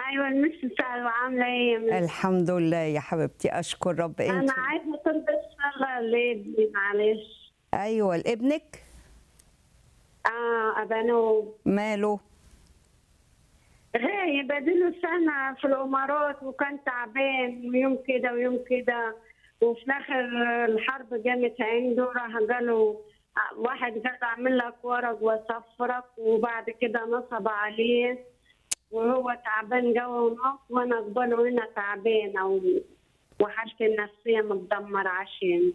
ايوه المس سلوى عامله ايه يا مس؟ الحمد لله يا حبيبتي اشكر رب انت انا عايزه طلب الصلاه لابني معلش ايوه لابنك اه ابانو ماله غايب اديله سنه في الامارات وكان تعبان ويوم كده ويوم كده وفي الاخر الحرب جامت عنده راح قالوا واحد قال اعمل لك ورق وصفرك وبعد كده نصب عليه وهو تعبان جوه ونص وانا اقبله هنا تعبانه و- وحالتي النفسيه متدمره عشان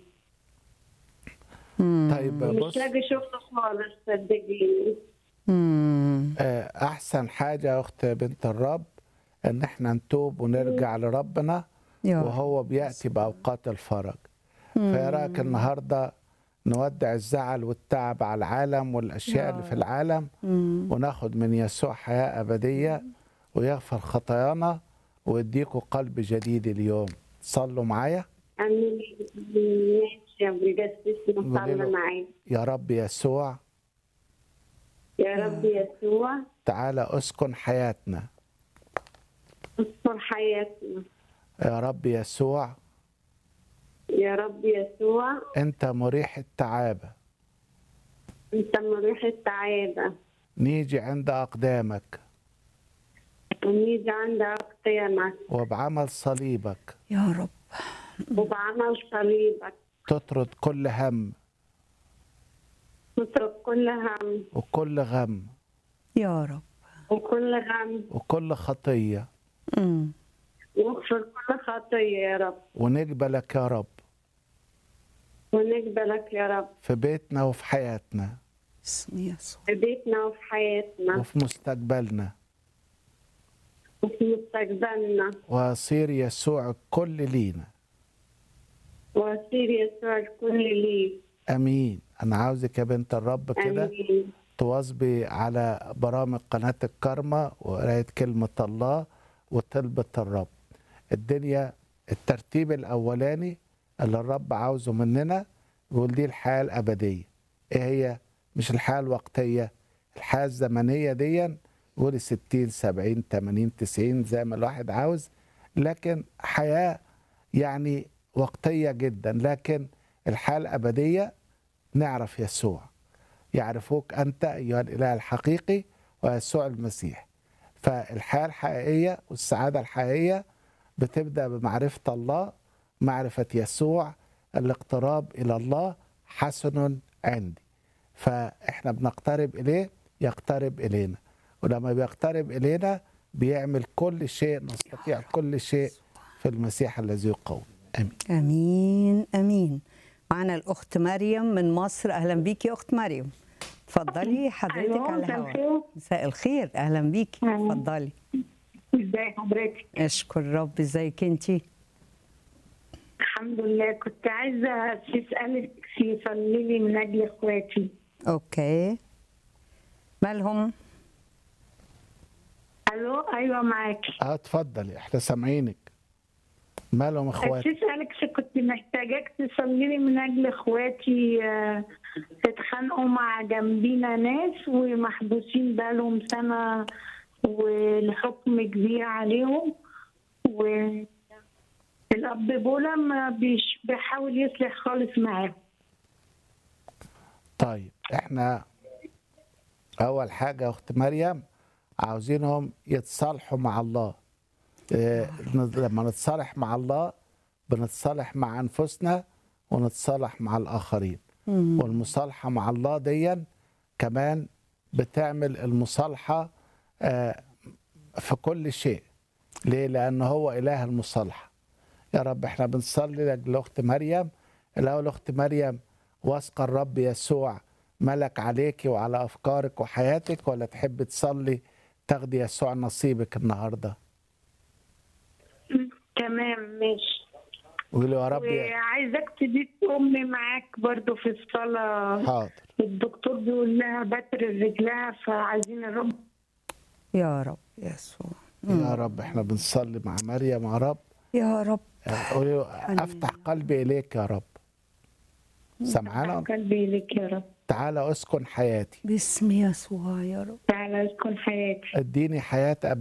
طيب مش بص لاقي شغل خالص صدقيني مم. آه، احسن حاجه يا اخت بنت الرب ان احنا نتوب ونرجع لربنا يا رب. وهو بياتي باوقات الفرج فايه رايك النهارده نودع الزعل والتعب على العالم والاشياء اللي في العالم وناخد من يسوع حياه ابديه ويغفر خطايانا ويديكوا قلب جديد اليوم صلوا معايا امين ماشي يا ابو جسس قولي له. نصلي معاك يا رب يسوع يا رب يسوع تعالى اسكن حياتنا استر حياتنا يا رب يسوع يا رب يسوع انت مريح التعابه انت مريح التعابه نيجي عند أقدامك ونيجي عند اقدامك وبعمل صليبك يا رب وبعمل صليبك تطرد كل هم نترك كل هم وكل غم يا رب وكل غم وكل خطية مم. واغفر كل خطيه يا رب ونقبلك يا رب ونقبلك يا رب في بيتنا وفي حياتنا اسم يسوع في بيتنا وفي حياتنا وفي مستقبلنا وفي مستقبلنا ويصير يسوع الكل لينا وأصير يسوع الكل لي أمين أنا عاوزك يا بنت الرب كده امين تواظبي على برامج قناة الكرمة وقراية كلمة الله وطلبة الرب الدنيا الترتيب الأولاني اللي الرب عاوزه مننا يقول دي الحياة الأبدية إيه هي مش الحياة الوقتية الحياة الزمنية دي يقول 60 70 80 90 زي ما الواحد عاوز لكن حياة يعني وقتية جدا لكن الحياة الأبدية نعرف يسوع يعرفوك أنت أيها الإله الحقيقي ويسوع المسيح فالحياة الحقيقية والسعادة الحقيقية بتبدأ بمعرفة الله معرفة يسوع الاقتراب إلى الله حسن عندي فإحنا بنقترب إليه يقترب إلينا ولما بيقترب إلينا بيعمل كل شيء نستطيع كل شيء في المسيح الذي يقوم آمين امين امين معنا الاخت مريم من مصر اهلا بيكي يا اخت مريم اتفضلي حضرتك أيوة، على مساء الهواء الخير. مساء الخير اهلا بيكي أهلا. اتفضلي ازاي حضرتك اشكر رب ازيك انتي الحمد لله كنت عايزه تسالك تصلي لي من اجل اخواتي اوكي مالهم الو ايوه معاكي اه اتفضلي احنا سامعينك مالهم اخواتي تسالك كنت محتاجاك تصلي لي من اجل اخواتي آه، اتخانقوا مع جنبينا ناس ومحبوسين بقالهم سنه والحكم كبير عليهم والاب بولا ما بيش بيحاول يصلح خالص معاهم طيب احنا اول حاجه يا اخت مريم عاوزينهم يتصالحوا مع الله إيه، لما نتصالح مع الله بنتصالح مع انفسنا ونتصالح مع الاخرين والمصالحه مع الله ديا كمان بتعمل المصالحه آه، في كل شيء ليه لان هو اله المصالحه يا رب احنا بنصلي لاجل اخت مريم الاول اخت مريم واثقه الرب يسوع ملك عليك وعلى افكارك وحياتك ولا تحب تصلي تاخدي يسوع نصيبك النهارده تمام ماشي وقولي يا رب يا- وعايزاك تضيف امي معاك برضو في الصلاه حاضر الدكتور بيقول لها بتر رجلها فعايزين الرب يا رب يسوع يا رب احنا بنصلي مع مريم يا رب يا رب قولي له افتح قلبي اليك يا رب سمعانا قلبي لك يا رب تعالى اسكن حياتي باسم يسوع يا رب تعالى اسكن حياتي اديني حياه